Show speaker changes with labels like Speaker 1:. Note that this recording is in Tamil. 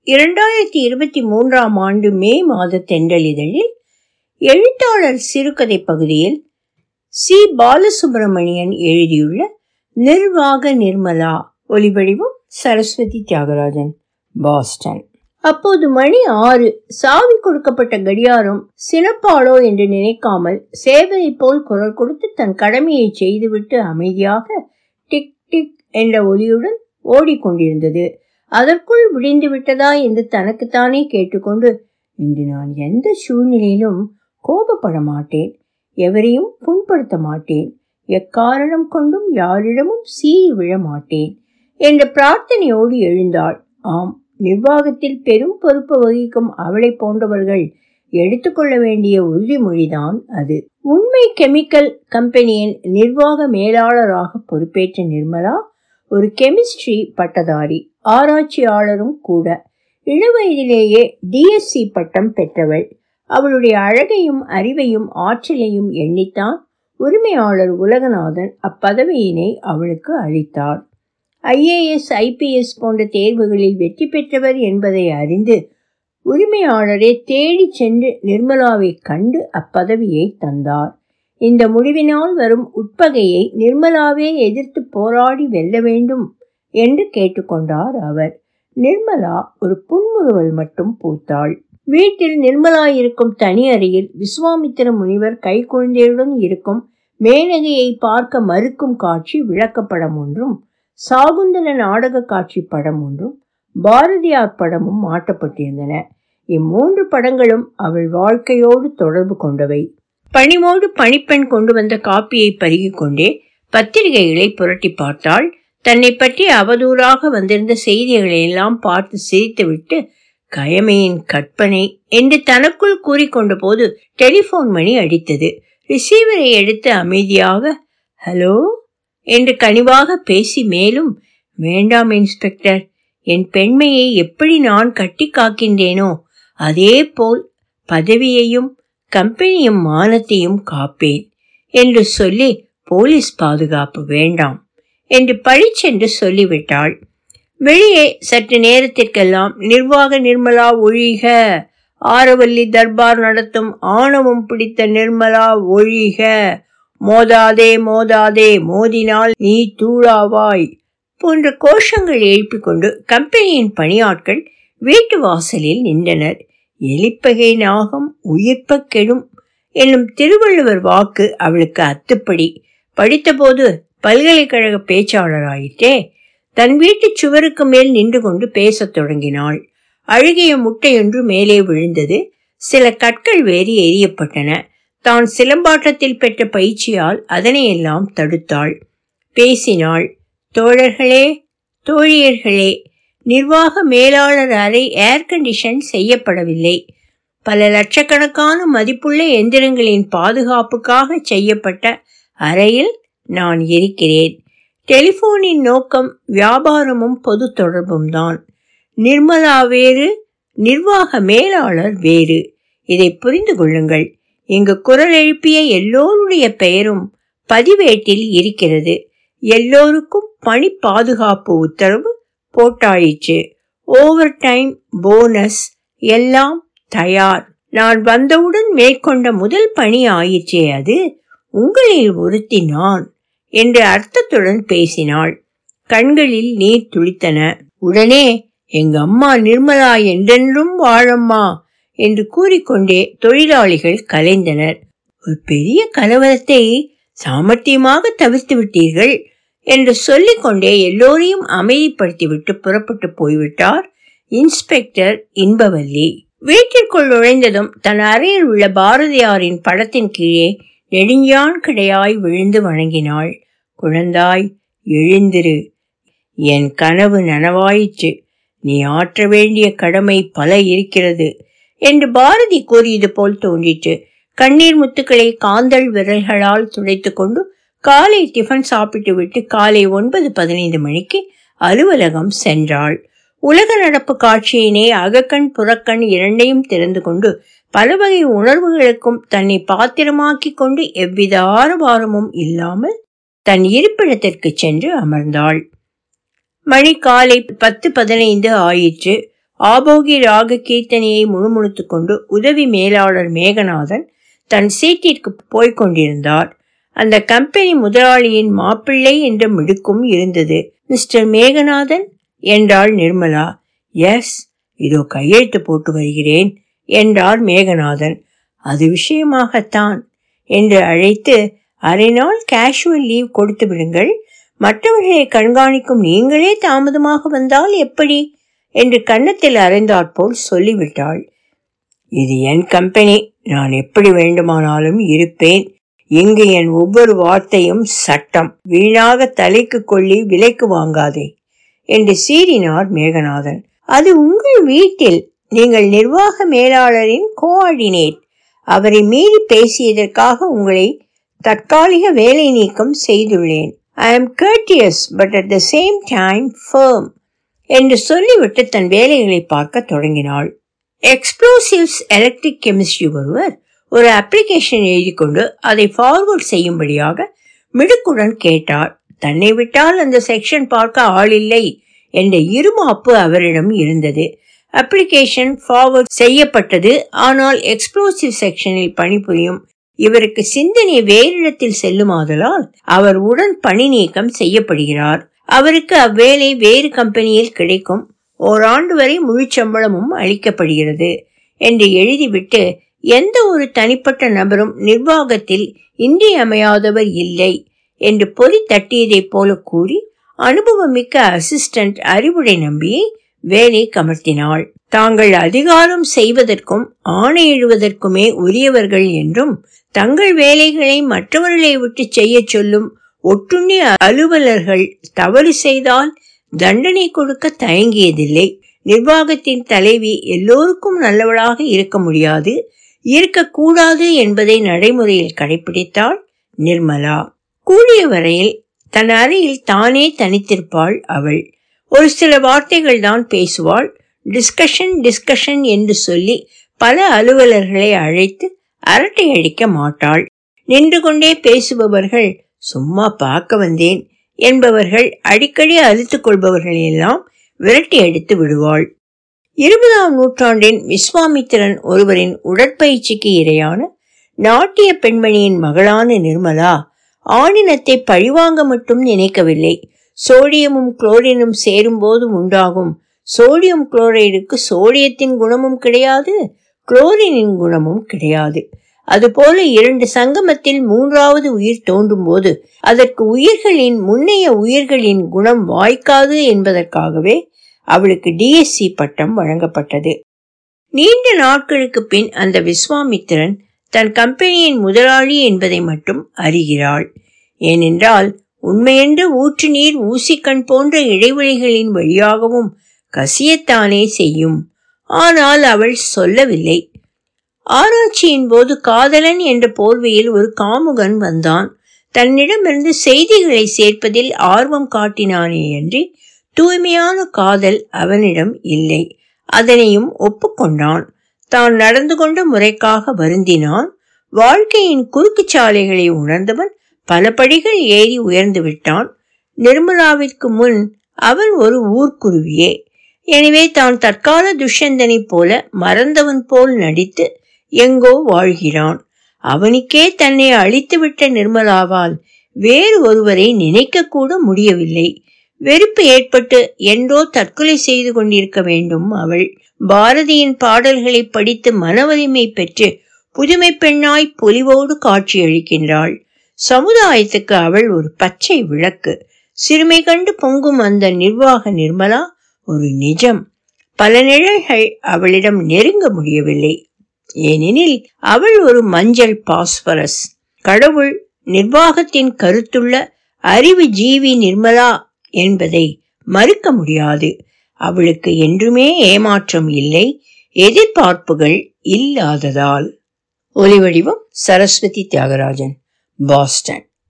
Speaker 1: இரண்டாயிரத்தி இருபத்தி மூன்றாம் ஆண்டு மே மாத தென்றலிதழில் எழுத்தாளர் சிறுகதை பகுதியில் சி பாலசுப்ரமணியன் எழுதியுள்ள நிர்வாக நிர்மலா ஒலிவடிவம் சரஸ்வதி தியாகராஜன் பாஸ்டன் அப்போது மணி ஆறு சாவி கொடுக்கப்பட்ட கடியாரம் சினப்பாளோ என்று நினைக்காமல் சேவரை போல் குரல் கொடுத்து தன் கடமையை செய்துவிட்டு அமைதியாக டிக் டிக் என்ற ஒலியுடன் ஓடிக்கொண்டிருந்தது அதற்குள் விடிந்து விட்டதா என்று தனக்குத்தானே கேட்டுக்கொண்டு இன்று நான் எந்த சூழ்நிலையிலும் கோபப்பட மாட்டேன் எவரையும் புண்படுத்த மாட்டேன் எக்காரணம் கொண்டும் யாரிடமும் சீறி விழ மாட்டேன் என்ற பிரார்த்தனையோடு எழுந்தாள் ஆம் நிர்வாகத்தில் பெரும் பொறுப்பு வகிக்கும் அவளை போன்றவர்கள் எடுத்துக்கொள்ள வேண்டிய உறுதிமொழிதான் அது உண்மை கெமிக்கல் கம்பெனியின் நிர்வாக மேலாளராக பொறுப்பேற்ற நிர்மலா ஒரு கெமிஸ்ட்ரி பட்டதாரி ஆராய்ச்சியாளரும் கூட இளவயதிலேயே டிஎஸ்சி பட்டம் பெற்றவள் அவளுடைய அழகையும் அறிவையும் ஆற்றலையும் எண்ணித்தான் உரிமையாளர் உலகநாதன் அப்பதவியினை அவளுக்கு அளித்தார் ஐஏஎஸ் ஐபிஎஸ் போன்ற தேர்வுகளில் வெற்றி பெற்றவர் என்பதை அறிந்து உரிமையாளரே தேடி சென்று நிர்மலாவை கண்டு அப்பதவியை தந்தார் இந்த முடிவினால் வரும் உட்பகையை நிர்மலாவே எதிர்த்து போராடி வெல்ல வேண்டும் என்று கேட்டுக்கொண்டார் அவர் நிர்மலா ஒரு புன்முறுவல் மட்டும் பூத்தாள் வீட்டில் நிர்மலா இருக்கும் தனி அறையில் விஸ்வாமித்திர முனிவர் கைக்குழந்தையுடன் இருக்கும் மேனகையை பார்க்க மறுக்கும் காட்சி விளக்கப்படம் ஒன்றும் சாகுந்தல நாடக காட்சி படம் ஒன்றும் பாரதியார் படமும் மாட்டப்பட்டிருந்தன இம்மூன்று படங்களும் அவள் வாழ்க்கையோடு தொடர்பு கொண்டவை பணிமோடு பணிப்பெண் கொண்டு வந்த காப்பியை பருகிக் கொண்டே பத்திரிகைகளை புரட்டி பார்த்தாள் தன்னை பற்றி அவதூறாக வந்திருந்த செய்திகளை எல்லாம் பார்த்து சிரித்துவிட்டு கயமையின் கற்பனை என்று தனக்குள் கூறிக்கொண்ட போது டெலிபோன் மணி அடித்தது ரிசீவரை எடுத்து அமைதியாக ஹலோ என்று கனிவாக பேசி மேலும் வேண்டாம் இன்ஸ்பெக்டர் என் பெண்மையை எப்படி நான் கட்டி காக்கின்றேனோ அதே போல் பதவியையும் கம்பெனியும் மானத்தையும் காப்பேன் என்று சொல்லி போலீஸ் பாதுகாப்பு வேண்டாம் என்று பழிச்சென்று சொல்லிவிட்டாள் வெளியே சற்று நேரத்திற்கெல்லாம் நிர்வாக நிர்மலா ஒழிக ஆரவல்லி தர்பார் நடத்தும் ஆணவம் பிடித்த நிர்மலா ஒழிக மோதாதே மோதாதே மோதினால் நீ தூளாவாய் போன்ற கோஷங்கள் எழுப்பிக் கொண்டு கம்பெனியின் பணியாட்கள் வீட்டு வாசலில் நின்றனர் எலிப்பகை நாகம் உயிர்ப்ப கெடும் என்னும் திருவள்ளுவர் வாக்கு அவளுக்கு அத்துப்படி படித்தபோது பல்கலைக்கழக பேச்சாளராயிற்றே தன் வீட்டு சுவருக்கு மேல் நின்று கொண்டு பேசத் தொடங்கினாள் அழுகிய முட்டையொன்று மேலே விழுந்தது சில கற்கள் வேறி எரியப்பட்டன தான் சிலம்பாட்டத்தில் பெற்ற பயிற்சியால் அதனையெல்லாம் தடுத்தாள் பேசினாள் தோழர்களே தோழியர்களே நிர்வாக மேலாளர் அறை ஏர் கண்டிஷன் செய்யப்படவில்லை பல லட்சக்கணக்கான மதிப்புள்ள எந்திரங்களின் பாதுகாப்புக்காக செய்யப்பட்ட அறையில் நான் இருக்கிறேன் டெலிபோனின் நோக்கம் வியாபாரமும் பொது தொடர்பும் தான் நிர்மலா வேறு நிர்வாக மேலாளர் வேறு இதை புரிந்து கொள்ளுங்கள் இங்கு குரல் எழுப்பிய எல்லோருடைய பெயரும் பதிவேட்டில் இருக்கிறது எல்லோருக்கும் பணி பாதுகாப்பு உத்தரவு போட்டாயிற்று ஓவர் டைம் போனஸ் எல்லாம் தயார் நான் வந்தவுடன் மேற்கொண்ட முதல் பணி ஆயிற்றே அது உங்களில் ஒருத்தி நான் என்று அர்த்தத்துடன் பேசினாள் கண்களில் நீர் துளித்தன உடனே எங்க அம்மா நிர்மலா என்றென்றும் வாழம்மா என்று கூறிக்கொண்டே தொழிலாளிகள் கலைந்தனர் ஒரு பெரிய கலவரத்தை சாமர்த்தியமாக தவிர்த்து விட்டீர்கள் என்று சொல்லிக்கொண்டே எல்லோரையும் அமைதிப்படுத்திவிட்டு புறப்பட்டு போய்விட்டார் இன்ஸ்பெக்டர் இன்பவல்லி வீட்டிற்குள் நுழைந்ததும் தன் அறையில் உள்ள பாரதியாரின் படத்தின் கீழே நெடுஞ்சான் கிடையாய் விழுந்து வணங்கினாள் குழந்தாய் எழுந்திரு என் கனவு நனவாயிற்று நீ ஆற்ற வேண்டிய கடமை பல இருக்கிறது என்று பாரதி கூறியது போல் தோன்றிற்று கண்ணீர் முத்துக்களை காந்தல் விரல்களால் துடைத்து கொண்டு காலை டிஃபன் சாப்பிட்டு விட்டு காலை ஒன்பது பதினைந்து மணிக்கு அலுவலகம் சென்றாள் உலக நடப்பு காட்சியினை அகக்கண் புறக்கண் இரண்டையும் திறந்து கொண்டு பல வகை உணர்வுகளுக்கும் தன்னை பாத்திரமாக்கிக் கொண்டு எவ்வித ஆரவாரமும் இல்லாமல் தன் இருப்பிடத்திற்கு சென்று அமர்ந்தாள் மணி காலை பத்து பதினைந்து ஆயிற்று ஆபோகி ராக கீர்த்தனையை முணுமுணுத்துக் கொண்டு உதவி மேலாளர் மேகநாதன் தன் சீட்டிற்கு போய்க் கொண்டிருந்தார் அந்த கம்பெனி முதலாளியின் மாப்பிள்ளை என்ற மிடுக்கும் இருந்தது மிஸ்டர் மேகநாதன் என்றாள் நிர்மலா எஸ் இதோ கையெழுத்து போட்டு வருகிறேன் என்றார் மேகநாதன் அது விஷயமாகத்தான் என்று அழைத்து அரை நாள் கேஷுவல் லீவ் கொடுத்து விடுங்கள் மற்றவர்களை கண்காணிக்கும் நீங்களே தாமதமாக வந்தால் எப்படி என்று கன்னத்தில் அறைந்தாற்போல் சொல்லிவிட்டாள் இது என் கம்பெனி நான் எப்படி வேண்டுமானாலும் இருப்பேன் இங்கு என் ஒவ்வொரு வார்த்தையும் சட்டம் வீணாக தலைக்கு கொள்ளி விலைக்கு வாங்காதே என்று சீறினார் மேகநாதன் அது உங்கள் வீட்டில் நீங்கள் நிர்வாக மேலாளரின் கோஆர்டினேட் அவரை மீறி பேசியதற்காக உங்களை தற்காலிக வேலை நீக்கம் செய்துள்ளேன் I am courteous but at the same time fame என்று சொல்லிவிட்டு தன் வேலைகளை பார்க்க தொடங்கினாள் எக்ஸ்ப்ளோசிவ்ஸ் எலக்ட்ரிக் கெமிஸ்ட்ரி ஒருவர் ஒரு அப்ளிகேஷன் எழுதி கொண்டு அதை ஃபார்வர்ட் செய்யும்படியாக மிடுக்குடன் கேட்டார் தன்னை விட்டால் அந்த செக்ஷன் பார்க்க ஆள் இல்லை என்ற இருமாப்பு அவரிடம் இருந்தது அப்ளிகேஷன் ஃபார்வர்ட் செய்யப்பட்டது ஆனால் எக்ஸ்ப்ளோசிவ் செக்ஷனில் பணிபுரியும் இவருக்கு சிந்தனை வேறிடத்தில் செல்லுமாதலால் அவர் உடன் பணி நீக்கம் செய்யப்படுகிறார் அவருக்கு அவ்வேலை வேறு கம்பெனியில் கிடைக்கும் ஓராண்டு வரை முழு சம்பளமும் அளிக்கப்படுகிறது என்று எழுதிவிட்டு எந்த ஒரு தனிப்பட்ட நபரும் நிர்வாகத்தில் இன்றியமையாதவர் இல்லை என்று பொறி தட்டியதைப் போல கூறி அனுபவமிக்க அசிஸ்டன்ட் அறிவுடை நம்பியை வேலை கமர்த்தினாள் தாங்கள் அதிகாரம் செய்வதற்கும் ஆணையிடுவதற்குமே உரியவர்கள் என்றும் தங்கள் வேலைகளை மற்றவர்களை விட்டு செய்ய சொல்லும் ஒட்டுண்ணி அலுவலர்கள் தவறு செய்தால் தண்டனை கொடுக்க தயங்கியதில்லை நிர்வாகத்தின் தலைவி எல்லோருக்கும் நல்லவளாக இருக்க முடியாது இருக்கக்கூடாது என்பதை நடைமுறையில் கடைபிடித்தாள் நிர்மலா கூடிய வரையில் தன் அறையில் தானே தனித்திருப்பாள் அவள் ஒரு சில வார்த்தைகள் தான் பேசுவாள் டிஸ்கஷன் டிஸ்கஷன் என்று சொல்லி பல அலுவலர்களை அழைத்து அரட்டை அடிக்க மாட்டாள் நின்று கொண்டே பேசுபவர்கள் சும்மா பார்க்க வந்தேன் என்பவர்கள் அடிக்கடி அழுத்துக் கொள்பவர்கள் எல்லாம் விரட்டி அடித்து விடுவாள் இருபதாம் நூற்றாண்டின் விஸ்வாமித்திரன் ஒருவரின் உடற்பயிற்சிக்கு இரையான நாட்டிய பெண்மணியின் மகளான நிர்மலா ஆணினத்தை பழிவாங்க மட்டும் நினைக்கவில்லை சோடியமும் குளோரினும் சேரும் போது உண்டாகும் சோடியம் குளோரைடுக்கு சோடியத்தின் குணமும் கிடையாது குளோரினின் குணமும் கிடையாது அதுபோல இரண்டு சங்கமத்தில் மூன்றாவது உயிர் தோன்றும் போது அதற்கு உயிர்களின் முன்னைய உயிர்களின் குணம் வாய்க்காது என்பதற்காகவே அவளுக்கு டிஎஸ்சி பட்டம் வழங்கப்பட்டது நீண்ட நாட்களுக்கு பின் அந்த விஸ்வாமித்திரன் தன் கம்பெனியின் முதலாளி என்பதை மட்டும் அறிகிறாள் ஏனென்றால் உண்மையென்று ஊற்று நீர் ஊசிக்கண் போன்ற இடைவெளிகளின் வழியாகவும் கசியத்தானே செய்யும் ஆனால் அவள் சொல்லவில்லை ஆராய்ச்சியின் போது காதலன் என்ற போர்வையில் ஒரு காமுகன் வந்தான் தன்னிடமிருந்து செய்திகளை சேர்ப்பதில் ஆர்வம் காட்டினானே அன்றி தூய்மையான காதல் அவனிடம் இல்லை அதனையும் ஒப்புக்கொண்டான் தான் நடந்து கொண்ட முறைக்காக வருந்தினான் வாழ்க்கையின் குறுக்கு சாலைகளை உணர்ந்தவன் பல படிகள் ஏறி உயர்ந்து விட்டான் நிர்மலாவிற்கு முன் அவன் ஒரு ஊர்க்குருவியே எனவே தான் தற்கால துஷ்யந்தனைப் போல மறந்தவன் போல் நடித்து எங்கோ வாழ்கிறான் அவனுக்கே தன்னை அழித்துவிட்ட நிர்மலாவால் வேறு ஒருவரை நினைக்க கூட முடியவில்லை வெறுப்பு ஏற்பட்டு என்றோ தற்கொலை செய்து கொண்டிருக்க வேண்டும் அவள் பாரதியின் பாடல்களை படித்து மனவலிமை பெற்று புதுமை பெண்ணாய் பொலிவோடு காட்சியளிக்கின்றாள் சமுதாயத்துக்கு அவள் ஒரு பச்சை விளக்கு சிறுமை கண்டு பொங்கும் அந்த நிர்வாக நிர்மலா ஒரு நிஜம் பல நிழல்கள் அவளிடம் நெருங்க முடியவில்லை ஏனெனில் அவள் ஒரு மஞ்சள் பாஸ்பரஸ் கடவுள் நிர்வாகத்தின் கருத்துள்ள அறிவு ஜீவி நிர்மலா என்பதை மறுக்க முடியாது அவளுக்கு என்றுமே ஏமாற்றம் இல்லை எதிர்பார்ப்புகள் இல்லாததால் ஒலிவடிவம் சரஸ்வதி தியாகராஜன் பாஸ்டன்